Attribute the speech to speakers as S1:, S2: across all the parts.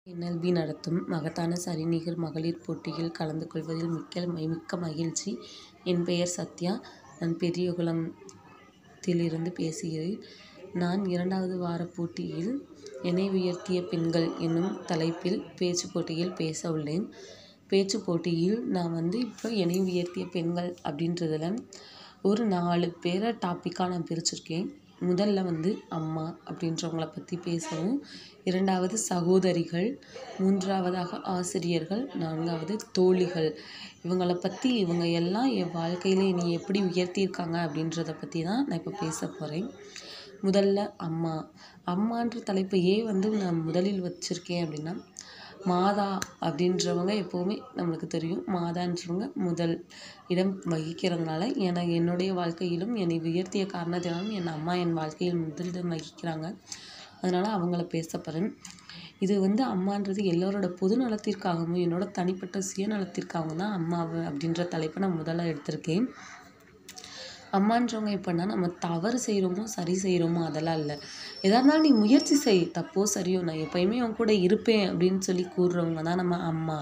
S1: NLP நடத்தும் மகத்தான சரிநிகர் மகளிர் போட்டியில் கலந்து கொள்வதில் மிக்க மிக்க மகிழ்ச்சி. என் பெயர் சத்யா. நான் பெரியகுளத்திலிருந்து பேசுகிறேன். நான் இரண்டாவது வார போட்டியில் என்னை உயர்த்திய பெண்கள் என்னும் தலைப்பில் பேச்சுப் போட்டியில் பேச உள்ளேன். பேச்சுப் போட்டியில் நான் வந்து இப்போ என்னை உயர்த்திய பெண்கள் அப்படின்றதுல ஒரு நாலு பேரை டாப்பிக்கா நான் பிரிச்சிருக்கேன். முதல்ல வந்து அம்மா அப்படின்றவங்கள பத்தி பேசவும். இரண்டாவது சகோதரிகள். மூன்றாவதாக ஆசிரியர்கள். நான்காவது தோழிகள். இவங்கள பத்தி இவங்க எல்லாம் என் வாழ்க்கையில என்னைய எப்படி உயர்த்தியிருக்காங்க அப்படின்றத பத்தி தான் நான் இப்போ பேசப் போறேன். முதல்ல அம்மா. அம்மான்ற தலைப்ப ஏன் வந்து நான் முதலில் வச்சிருக்கேன் அப்படின்னா, மாதா அப்படின்றவங்க எப்பவுமே நம்மளுக்கு தெரியும். மாதான்றவங்க முதல் இடம் வகிக்கிறதுனால என என்னுடைய வாழ்க்கையிலும் என்னை உயர்த்திய காரணத்தினாலும் என் அம்மா என் வாழ்க்கையில் முதலிடம் வகிக்கிறாங்க. அதனால அவங்கள பேசப் போறேன். இது வந்து அம்மான்றது எல்லோரோட பொது நலத்திற்காகவும், என்னோட தனிப்பட்ட சுயநலத்திற்காகவும் தான் அம்மாவ அப்படின்ற தலைப்ப நான் முதல்ல எடுத்திருக்கேன். அம்மான்றவங்க எப்படின்னா, நம்ம தவறு செய்றோமோ, சரி செய்றோமோ அதெல்லாம் இல்ல. எதா இருந்தாலும் நீ முயற்சி செய். தப்போ சரியோ நான் எப்பயுமே உன் கூட இருப்பேன் அப்படின்னு சொல்லி கூறுறவங்க தான் நம்ம அம்மா.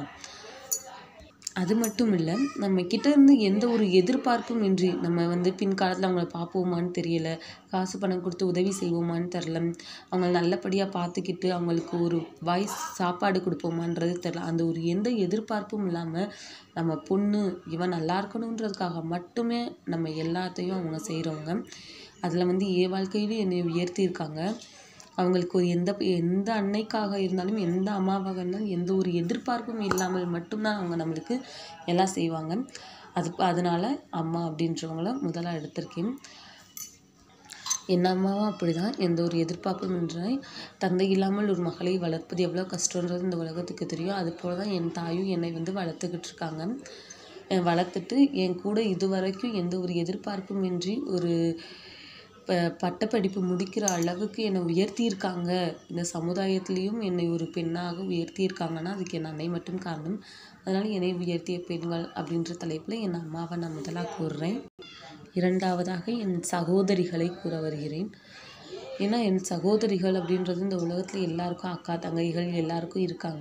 S1: அது மட்டும் இல்ல, நம்ம கிட்ட இருந்து எந்த ஒரு எதிர்பார்ப்பும் இன்றி நம்ம வந்து பின்காலத்துல அவங்கள பார்ப்போமான்னு தெரியல. காசு பணம் குடுத்து உதவி செய்வோமான்னு தெரியல. அவங்கள நல்லபடியா பார்த்துக்கிட்டு அவங்களுக்கு ஒரு வாய் சாப்பாடு குடுப்போமான்றது தெரியல. அந்த ஒரு எந்த எதிர்பார்ப்பும் இல்லாம நம்ம பொண்ணு இவ நல்லா இருக்கணுன்றதுக்காக மட்டுமே நம்ம எல்லாத்தையும் அவங்க செய்றவங்க. அதுல வந்து என் வாழ்க்கையிலும் என்னை உயர்த்தியிருக்காங்க. அவங்களுக்கு ஒரு எந்த எந்த அன்னைக்காக இருந்தாலும், எந்த அம்மாவாக இருந்தாலும் எந்த ஒரு எதிர்பார்ப்பும் இல்லாமல் மட்டும் தான் அவங்க நம்மளுக்கு எல்லாம் செய்வாங்க. அது அதனால அம்மா அப்படின்றவங்கள முதலா எடுத்திருக்கேன். என் அம்மாவும் அப்படிதான். எந்த ஒரு எதிர்பார்ப்பும் இன்றி தந்தை இல்லாமல் ஒரு மகளை வளர்ப்பது எவ்வளோ கஷ்டன்றது இந்த உலகத்துக்கு தெரியும். அதுபோல தான் என் தாயும் என்னை வந்து வளர்த்துக்கிட்டு இருக்காங்க. வளர்த்துட்டு என் கூட இதுவரைக்கும் எந்த ஒரு எதிர்பார்ப்பும் இன்றி ஒரு ப பட்டப்படிப்பு முடிக்கிற அளவுக்கு என்னை உயர்த்தியிருக்காங்க. இந்த சமுதாயத்திலயும் என்னை ஒரு பெண்ணாக உயர்த்தியிருக்காங்கன்னா, அதுக்கு என் அன்னை மட்டும் காரணம். அதனால என்னை உயர்த்திய பெண்கள் அப்படின்ற தலைப்புல என் அம்மாவ நான் முதலா கூறுறேன். இரண்டாவதாக என் சகோதரிகளை கூற வருகிறேன். ஏன்னா என் சகோதரிகள் அப்படின்றது இந்த உலகத்துல எல்லாருக்கும் அக்கா, தங்கைகள் எல்லாருக்கும் இருக்காங்க.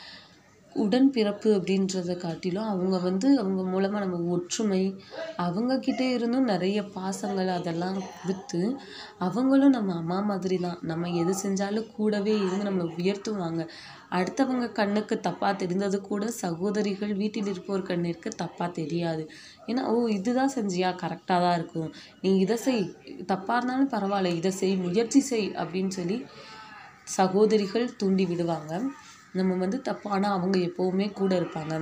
S1: உடன்பிறப்பு அப்படின்றத காட்டிலும் அவங்க வந்து அவங்க மூலமா நம்ம ஒற்றுமை, அவங்க கிட்ட இருந்தும் நெறைய பாசங்கள் அதெல்லாம் குடுத்து, அவங்களும் நம்ம அம்மா மாதிரி தான். நம்ம எது செஞ்சாலும் கூடவே இருந்து நம்மள உயர்த்துவாங்க. அடுத்தவங்க கண்ணுக்கு தப்பா தெரிந்தது கூட சகோதரிகள் வீட்டில் இருப்போர் கண்ணிற்கு தப்பா தெரியாது. ஏன்னா, "ஓ! இதுதான் செஞ்சியா? கரெக்ட்டா தான் இருக்கும். நீ இத செய். தப்பா இருந்தாலும் பரவால்ல. இத செய். முயற்சி செய்." அப்படின்னு சொல்லி சகோதரிகள் தூண்டி விடுவாங்க. நம்ம வந்து தப்பு ஆனா அவங்க எப்பவுமே கூட இருப்பாங்க.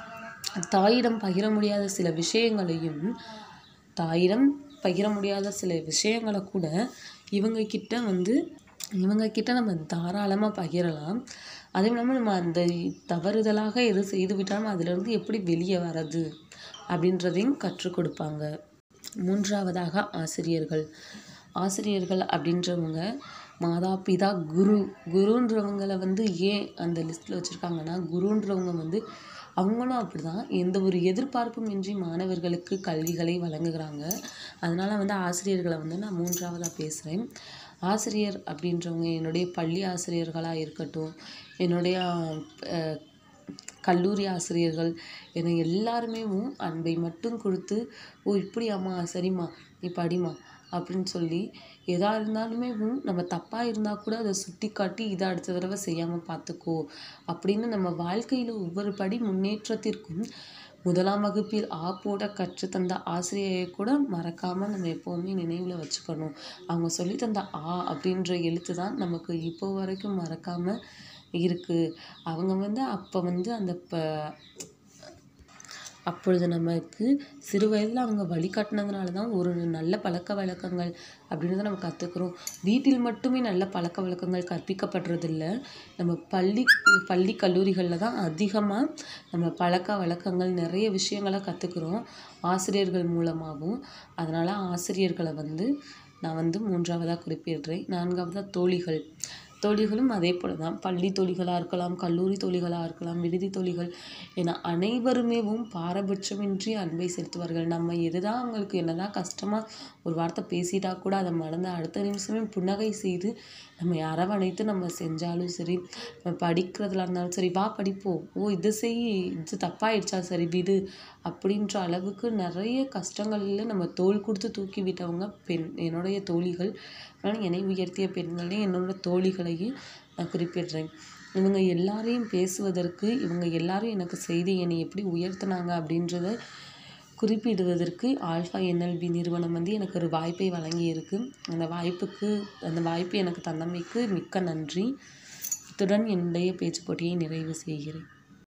S1: தாயிடம் பகிர முடியாத சில விஷயங்களையும், தாயிடம் பகிர முடியாத சில விஷயங்கள கூட இவங்க கிட்ட வந்து இவங்க கிட்ட நம்ம தாராளமா பகிரலாம். அதுவும் இல்லாம நம்ம அந்த தவறுதலாக எது செய்து விட்டாலும் அதிலிருந்து எப்படி வெளிய வர்றது அப்படின்றதையும் கற்றுக் கொடுப்பாங்க. மூன்றாவதாக ஆசிரியர்கள். ஆசிரியர்கள் அப்படின்றவங்க மாதா, பிதா, குரு. குருன்றவங்கள வந்து ஏன் அந்த லிஸ்ட்ல வச்சிருக்காங்கன்னா, குருன்றவங்க வந்து அவங்களும் அப்படிதான். எந்த ஒரு எதிர்பார்ப்பும் இன்றி மாணவர்களுக்கு கல்விகளை வழங்குகிறாங்க. அதனால வந்து ஆசிரியர்கள வந்து நான் மூன்றாவதா பேசுறேன். ஆசிரியர் அப்படின்றவங்க என்னுடைய பள்ளி ஆசிரியர்களா இருக்கட்டும், என்னுடைய அ கல்லூரி ஆசிரியர்கள் என எல்லாருமேவும் அன்பை மட்டும் குடுத்து, "ஓ! இப்படியாம்மா? சரிம்மா. நீ படிம்மா." அப்படின்னு சொல்லி எதா இருந்தாலுமேவும் நம்ம தப்பா இருந்தா கூட அத சுட்டிக்காட்டி, "இத அடுத்த தடவ செய்யாம பார்த்துக்கோ." அப்படின்னு நம்ம வாழ்க்கையில ஒவ்வொரு படி முன்னேற்றத்திற்கும் முதலாம் வகுப்பில் ஆ போட கற்றுத் தந்த ஆசிரியரை கூட மறக்காம நம்ம எப்பவுமே நினைவுல வச்சுக்கணும். அவங்க சொல்லித் தந்த ஆ அப்படின்ற எழுத்து தான் நமக்கு இப்போ வரைக்கும் மறக்காம இருக்கு. அவங்க வந்து அப்ப வந்து அந்த ப அப்பொழுது நமக்கு சிறு வயதில அவங்க வழிகாட்டுனதுனால தான் ஒரு நல்ல பழக்கவழக்கங்கள் அப்படின்றத நம்ம கத்துக்கிறோம். வீட்டில் மட்டுமே நல்ல பழக்கவழக்கங்கள் கற்பிக்கப்படுறதில்ல. நம்ம பள்ளி பள்ளி, கல்லூரிகள்ல தான் அதிகமா நம்ம பழக்கவழக்கங்கள் நெறைய விஷயங்கள கத்துக்கிறோம். ஆசிரியர்கள் மூலமாவும். அதனால ஆசிரியர்கள வந்து நான் வந்து மூன்றாவதா குறிப்பிடுறேன். நான்காவதா தோழிகள். தோழிகளும் அதே போல தான் பள்ளி தோழிகளாக இருக்கலாம் கல்லூரி தோழிகளாக இருக்கலாம் விடுதி தோழிகள் என அனைவருமேவும் பாரபட்சமின்றி அன்பை செலுத்துவார்கள் நம்ம எதுதான் அவங்களுக்கு என்னதான் கஷ்டமாக ஒரு வார்த்தை பேசிட்டா கூட அதை மறந்து அடுத்த நிமிஷமே புன்னகை செய்து நம்ம அரவணைத்து நம்ம செஞ்சாலும் சரி நம்ம படிக்கிறதுல இருந்தாலும் சரி வா படிப்போம் ஓ இது செய் இது தப்பாயிடுச்சா சரி விடு அப்படின்ற அளவுக்கு நிறைய கஷ்டங்களில் நம்ம தோள் கொடுத்து தூக்கி விட்டவங்க பெண் என்னுடைய தோழிகள் அதனால் என்னை உயர்த்திய பெண்களே என்னோட தோழிகளையும் நான் குறிப்பிடுறேன் இவங்க எல்லாரையும் பேசுவதற்கு இவங்க எல்லாரும் எனக்கு செய்து என்னை எப்படி உயர்த்தினாங்க அப்படின்றத குறிப்பிடுவதற்கு ஆல்ஃபா என்எல்பி நிறுவனம் வந்து எனக்கு ஒரு வாய்ப்பை வழங்கியிருக்கு அந்த வாய்ப்புக்கு அந்த வாய்ப்பு எனக்கு தந்தமைக்கு மிக்க நன்றி இத்துடன் என்னுடைய பேச்சு போட்டியை நிறைவு செய்கிறேன்